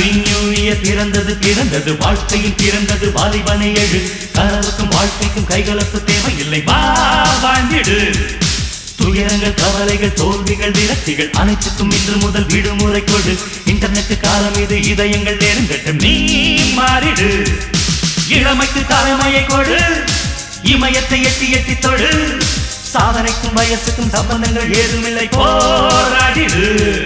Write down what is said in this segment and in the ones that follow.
Happy new year பிறந்தது பிறந்தது வாழ்க்கையில் பிறந்தது வாலிபனை எழு கனவுக்கும் வாழ்க்கைக்கும் கைகலப்பு தேவையில்லை வா வாழ்ந்திடு துயரங்கள் கவலைகள் தோல்விகள் விரக்திகள் அனைத்துக்கும் இன்று முதல் விடுமுறை கொடு இன்டர்நெட் காலம் இது இதயங்கள் நெருங்கட்டும் நீ மாறிடு இளமைக்கு தலைமையை கொடு இமயத்தை எட்டி எட்டி தொடு சாதனைக்கும் வயசுக்கும் சம்பந்தங்கள் ஏதுமில்லை போராடிடு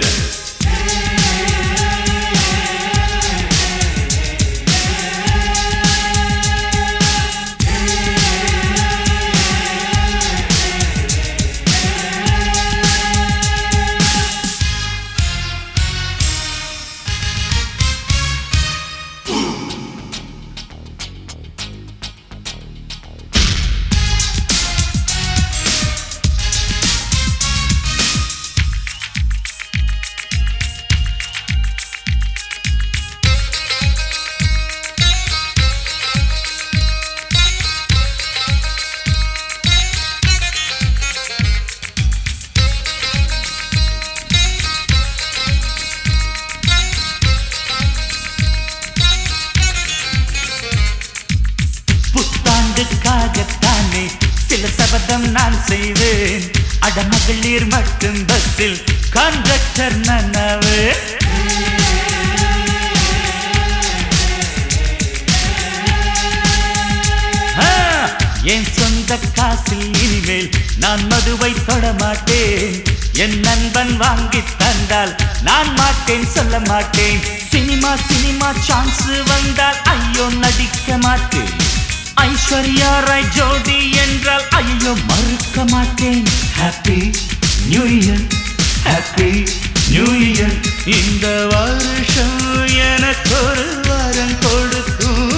புத்தாண்டுக்காகத்தானே சில சபதம் நான் செய்வேன் அடமகளிர் மட்டும் பஸ்ஸில் கான்ட்ராக்டர் நனவு ஆ, என் சொந்த காசில் இனிமேல் நான் மதுவை தொட மாட்டேன் என் நண்பன் வாங்கி தந்தால் நான் மாட்டேன் சொல்ல மாட்டேன் சினிமா சினிமா சான்ஸ் வந்தால் ஐயோ நடிக்க மாட்டேன் ஐஸ்வர்யா ராய் ஜோடி என்றால் ஐயோ மறுக்க மாட்டேன் happy new year happy new year இந்த வருஷம் எனக்கு ஒரு வரம் கொடுக்கும்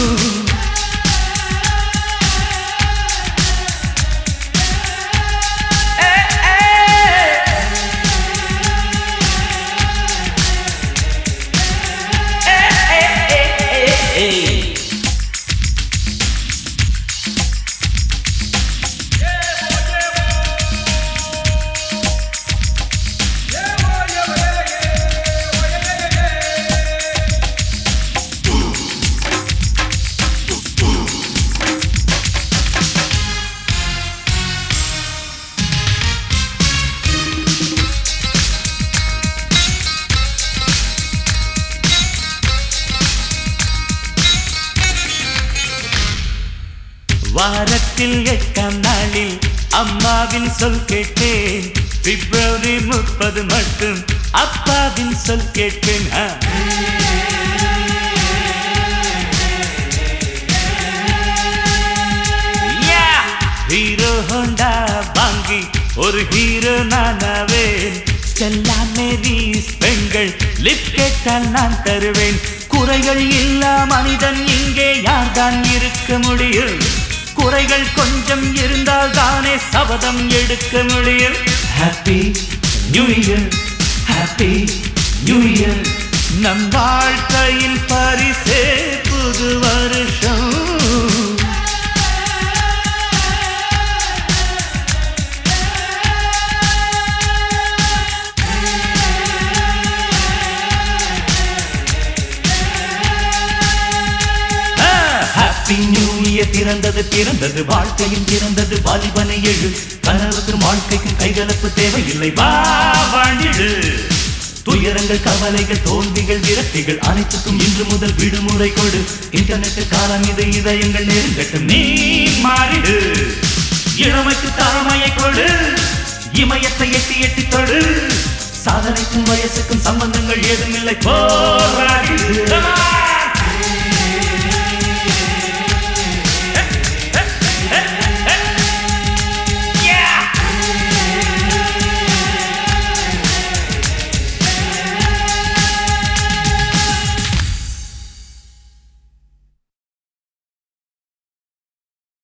வாரத்தில் எட்டாம் நாளில் அம்மாவின் சொல் கேட்டேன் பிப்ரவரி முப்பது மட்டும் அப்பாவின் சொல் கேட்டேன் ஆ. யா! ஹீரோ ஹோண்டா வாங்கி ஒரு ஹீரோ நானாவேன் ஸ்டெல்லா மேரிஸ் பெண்கள் லிப் கேட்டால் நான் தருவேன் குறைகள் இல்லா மனிதன் இங்கே யார்தான் இருக்க முடியும் குறைகள் கொஞ்சம் இருந்தால் தானே சபதம் எடுக்க முடியும் happy new year happy new year நம் வாழ்க்கையின் பரிசே புது வருஷம் ஹாப்பி நியூ இயர் பிறந்தது பிறந்தது வாழ்க்கையும் பிறந்தது வாலிபனை எழு கனவுக்கும் வாழ்க்கைக்கும் கைகலப்பு தேவையில்லை வா வாழ்ந்திடு துயரங்கள் கவலைகள் தோல்விகள் விரக்திகள் அனைத்துக்கும் இன்று முதல் விடுமுறை கொடு இன்டர்நெட் காலம் இது இதயங்கள் நெருங்கட்டும் நீ மாறிடு இளமைக்கு தலைமையை கொடு இமயத்தை எட்டி எட்டி தொடு சாதனைக்கும் வயசுக்கும் சம்பந்தங்கள் ஏதுமில்லை போராடிடு